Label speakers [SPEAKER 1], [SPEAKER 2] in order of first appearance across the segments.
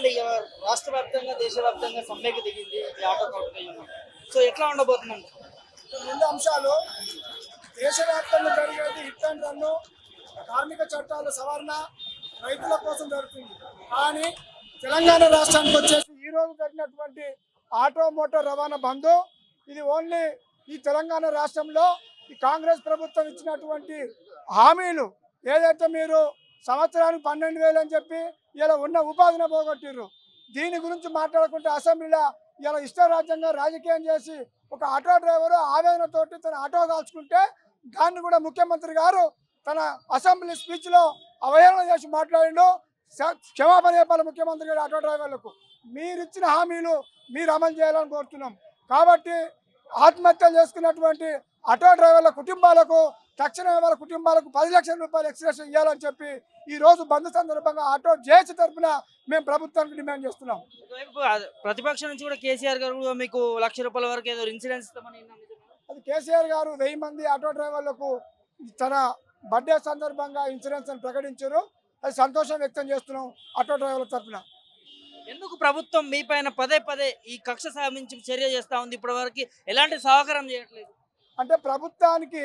[SPEAKER 1] మళ్ళీ ఎవ- రాష్ట్ర వ్యాప్తంగా దేశవ్యాప్తంగా సమ్మెకు దిగింది ఈ ఆటో కార్మిక యూనియన్ సో ఎట్లా ఉండబోతుందండి
[SPEAKER 2] రెండు అంశాలు దేశవ్యాప్తంగా జరిగేది హిట్ అండ్ రన్ను కార్మిక చట్టాల సవరణ రైతుల కోసం జరుగుతుంది కానీ తెలంగాణ రాష్ట్రానికి వచ్చేసి ఈ రోజు జరిగినటువంటి ఆటో మోటార్ రవాణా బంధు ఇది ఓన్లీ ఈ తెలంగాణ రాష్ట్రంలో ఈ కాంగ్రెస్ ప్రభుత్వం ఇచ్చినటువంటి హామీలు ఏదైతే మీరు సంవత్సరానికి పన్నెండు వేలు అని చెప్పి ఇలా ఉన్న ఉపాధిని పోగొట్టిర్రు దీని గురించి మాట్లాడుకుంటే అసెంబ్లీలో ఇలా ఇష్టరాజ్యంగా రాజకీయం చేసి ఒక ఆటో డ్రైవరు ఆవేదనతోటి తన ఆటో కాల్చుకుంటే దాన్ని కూడా ముఖ్యమంత్రి గారు తన అసెంబ్లీ స్పీచ్లో అవహేళన చేసి మాట్లాడిండు క్ష- క్షమాపణ చెప్పాలి ముఖ్యమంత్రి గారు ఆటో డ్రైవర్లకు మీరు ఇచ్చిన హామీలు మీరు అమలు చేయాలని కోరుతున్నాం కాబట్టి ఆత్మహత్యలు చేసుకున్నటువంటి ఆటో డ్రైవర్ల కుటుంబాలకు తక్షణమే వాళ్ళ కుటుంబాలకు పది లక్షల రూపాయలు ఎక్స్ప్రెషన్ ఇవ్వాలని చెప్పి ఈ రోజు బంద్ సందర్భంగా ఆటో జేఏసీ తరఫున మేము ప్రభుత్వానికి డిమాండ్ చేస్తున్నాం
[SPEAKER 1] ఒకవైపు ఆ- ప్రతిపక్షం నుంచి కూడా కేసీఆర్ గారు కూడా మీకు లక్ష రూపాయల వరకు ఏదో ఇన్సూరెన్స్ ఇస్తామని విన్నాం నిజమేనా?
[SPEAKER 2] అది కేసీఆర్ గారు వెయ్యి మంది ఆటో డ్రైవర్లకు తన బర్త్డే సందర్భంగా ఇన్సూరెన్స్ అని ప్రకటించారు అది సంతోషం వ్యక్తం చేస్తున్నాం ఆటో డ్రైవర్ల తరఫున
[SPEAKER 1] ఎందుకు ప్రభుత్వం మీ పైన పదే పదే ఈ కక్ష సాధించి చర్య చేస్తా ఉంది ఇప్పటి వరకు ఎలాంటి సహకారం చేయట్లేదు
[SPEAKER 2] అంటే ప్రభుత్వానికి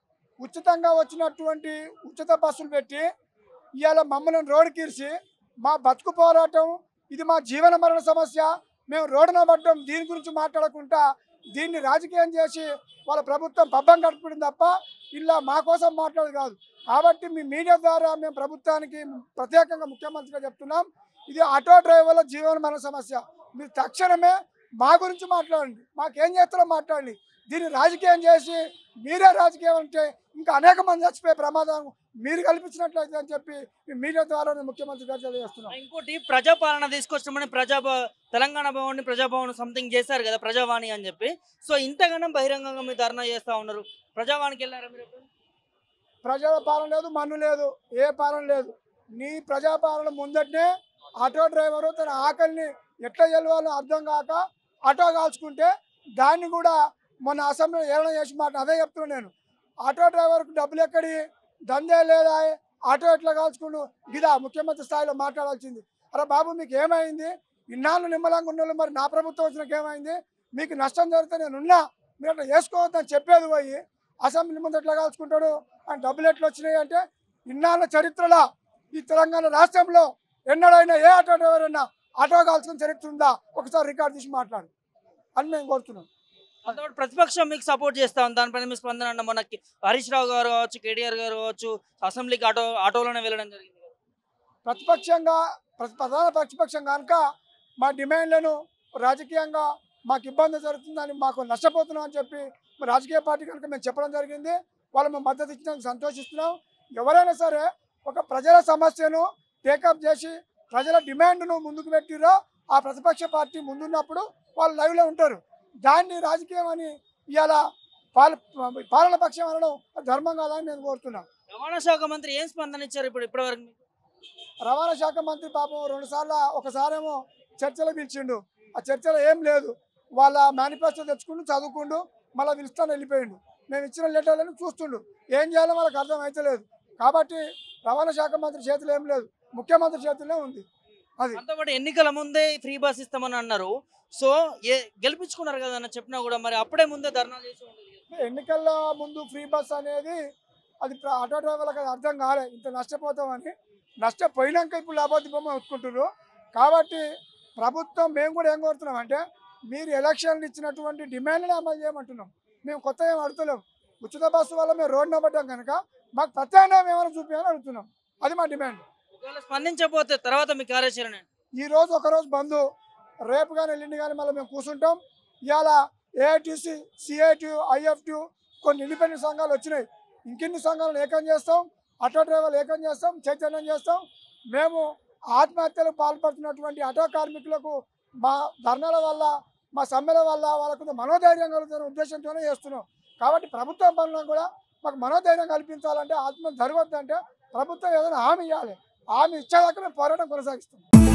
[SPEAKER 2] ఉచితంగా వచ్చినటువంటి ఉచిత బస్సులు పెట్టి ఇవాళ మమ్మల్ని రోడ్డుకి ఇరిచి మా బతుకు పోరాటం ఇది మా జీవన మరణ సమస్య మేము రోడ్డున పడ్డం దీని గురించి మాట్లాడకుండా దీన్ని రాజకీయం చేసి వాళ్ళ ప్రభుత్వం పబ్బం గడుపుతుంది తప్ప ఇలా మా కోసం మాట్లాడదు కాదు కాబట్టి మీ మీడియా ద్వారా మేము ప్రభుత్వానికి ప్రత్యేకంగా ముఖ్యమంత్రిగా చెప్తున్నాం ఇది ఆటో డ్రైవర్ల జీవన మరణ సమస్య మీరు తక్షణమే మా గురించి మాట్లాడండి మాకేం చేస్తారో మాట్లాడండి దీన్ని రాజకీయం చేసి మీరే రాజకీయం అంటే ఇంకా అనేక మంది చచ్చిపోయే ప్రమాదం మీరు కల్పించినట్లయితే అని చెప్పి ఈ మీడియా ద్వారా నేను ముఖ్యమంత్రి గారు తెలియజేస్తున్నాం
[SPEAKER 1] ఇంకోటి ప్రజాపాలన తీసుకొచ్చామని ప్రజా తెలంగాణ భవన్ ప్రజాభవన్ సంథింగ్ చేశారు కదా ప్రజావాణి అని చెప్పి సో ఇంతగానం బహిరంగంగా మీరు ధర్నా చేస్తా ఉన్నారు ప్రజావాణికి వెళ్ళారా మీరు ఎప్పుడు?
[SPEAKER 2] ప్రజల పాలన లేదు మన్ను లేదు ఏ పాలన లేదు నీ ప్రజాపాలన ముందటనే ఆటో డ్రైవరు తన ఆకలిని ఎట్లా గెలవాలో అర్థం కాక ఆటో కాల్చుకుంటే దాన్ని కూడా మొన్న అసెంబ్లీలో ఏమైనా చేసి మాట అదే చెప్తున్నాను నేను ఆటో డ్రైవర్కు డబ్బులు ఎక్కడి దందే లేదా ఆటో ఎట్లా కాల్చుకుండు ఇదా ముఖ్యమంత్రి స్థాయిలో మాట్లాడాల్సింది అరే బాబు మీకు ఏమైంది ఇన్నాళ్ళు నిమ్మలంగా ఉన్న వాళ్ళు మరి నా ప్రభుత్వం వచ్చినాక ఏమైంది మీకు నష్టం జరిగితే నేను ఉన్నా మీరు అట్లా చేసుకోవద్దని చెప్పేది పోయి అసెంబ్లీ ముందు ఎట్లా కాల్చుకుంటాడు అని డబ్బులు ఎట్లా వచ్చినాయి అంటే ఇన్నాళ్ళ చరిత్రలో ఈ తెలంగాణ రాష్ట్రంలో ఎన్నడైనా ఏ ఆటో డ్రైవర్ అయినా ఆటో కాల్చుకుని చరిత్ర ఉందా ఒకసారి రికార్డ్ తీసి మాట్లాడు అని మేము కోరుతున్నాం
[SPEAKER 1] అంతవరకు ప్రతిపక్షం మీకు సపోర్ట్ చేస్తా ఉంది దానిపైన మీ స్పందన అంటే మనకి హరీష్ రావు గారు కావచ్చు కేటీఆర్ గారు కావచ్చు అసెంబ్లీకి ఆటో ఆటోలోనే వెళ్ళడం జరిగింది కదా.
[SPEAKER 2] ప్రతిపక్షంగా ప్రతి ప్రధాన ప్రతిపక్షం కనుక మా డిమాండ్లను రాజకీయంగా మాకు ఇబ్బంది జరుగుతుందని మాకు నష్టపోతున్నాం అని చెప్పి మా రాజకీయ పార్టీ కనుక మేము చెప్పడం జరిగింది వాళ్ళు మేము మద్దతు ఇచ్చినందుకు సంతోషిస్తున్నాం ఎవరైనా సరే ఒక ప్రజల సమస్యను టేకప్ చేసి ప్రజల డిమాండ్ను ముందుకు పెట్టిరో ఆ ప్రతిపక్ష పార్టీ ముందున్నప్పుడు వాళ్ళు లైవ్లో ఉంటారు దాన్ని రాజకీయం అని ఇవాళ పాల పాలన పక్షం అనడం ధర్మం కాదని నేను కోరుతున్నాను
[SPEAKER 1] రవాణా శాఖ మంత్రి ఏం స్పందన ఇచ్చారు ఇప్పుడు ఇప్పటివరకు మీకు?
[SPEAKER 2] రవాణా శాఖ మంత్రి పాపం రెండు సార్లు ఒకసారేమో చర్చలు పిలిచిండు ఆ చర్చలో ఏం లేదు వాళ్ళ మేనిఫెస్టో తెచ్చుకుంటూ చదువుకుంటూ మళ్ళీ పిలుస్తాను వెళ్ళిపోయిండు మేము ఇచ్చిన లెటర్లను చూస్తుండు ఏం చేయాలో వాళ్ళకి అర్థం అవుతలేదు కాబట్టి రవాణా శాఖ మంత్రి చేతిలో ఏం లేదు ముఖ్యమంత్రి చేతిలో ఉంది అది
[SPEAKER 1] అంతపాటు ఎన్నికల ముందే ఫ్రీ బస్ ఇస్తామని అన్నారు సో ఏ గెలిపించుకున్నారు కదా అన్న చెప్పినా కూడా మరి అప్పుడే ముందే ధర్నాలు చేసి ఉండేది కదా.
[SPEAKER 2] ఎన్నికల ముందు ఫ్రీ బస్ అనేది అది ప్ర- ఆటో డ్రైవర్లకు అది అర్థం కాలే ఇంత నష్టపోతామని నష్టపోయినాక ఇప్పుడు లాభాది బొమ్మ ఒత్తుకుంటున్నారు కాబట్టి ప్రభుత్వం మేము కూడా ఏం కోరుతున్నాం అంటే మీరు ఎలక్షన్లు ఇచ్చినటువంటి డిమాండ్ని అమలు చేయమంటున్నాం మేము కొత్త ఏం అడుగుతలేం ఉచిత బస్సు వల్ల మేము రోడ్డు నిలబడ్డాం కనుక మాకు ప్రత్యామ్నాయం ఏమైనా చూపించాలని అడుగుతున్నాం అది మా డిమాండ్
[SPEAKER 1] ఒకవేళ స్పందించకపోతే తర్వాత మీ కార్యాచరణ ఏంటి?
[SPEAKER 2] ఈ రోజు ఒక రోజు బంద్ రేపు కానీ ఎల్లుండి కానీ మళ్ళీ మేము కూర్చుంటాం ఇవాళ ఏఐటీసీ సిఐటి ఐఎఫ్టి కొన్ని ఇండిపెండెంట్ సంఘాలు వచ్చినాయి ఇంకెన్ని సంఘాలను ఏకం చేస్తాం ఆటో డ్రైవర్లు ఏకం చేస్తాం చైతన్యం చేస్తాం మేము ఆత్మహత్యలకు పాల్పడుతున్నటువంటి ఆటో కార్మికులకు మా ధర్నాల వల్ల మా సమ్మెల వల్ల వాళ్ళకు మనోధైర్యం కలుగుతున్న ఉద్దేశంతోనే చేస్తున్నాం కాబట్టి ప్రభుత్వం పనులను కూడా మాకు మనోధైర్యం కల్పించాలంటే ఆత్మ జరగొద్దంటే ప్రభుత్వం ఏదైనా హామీ ఇవ్వాలి హామీ ఇచ్చేదాకా మేము పోరాటం కొనసాగిస్తాం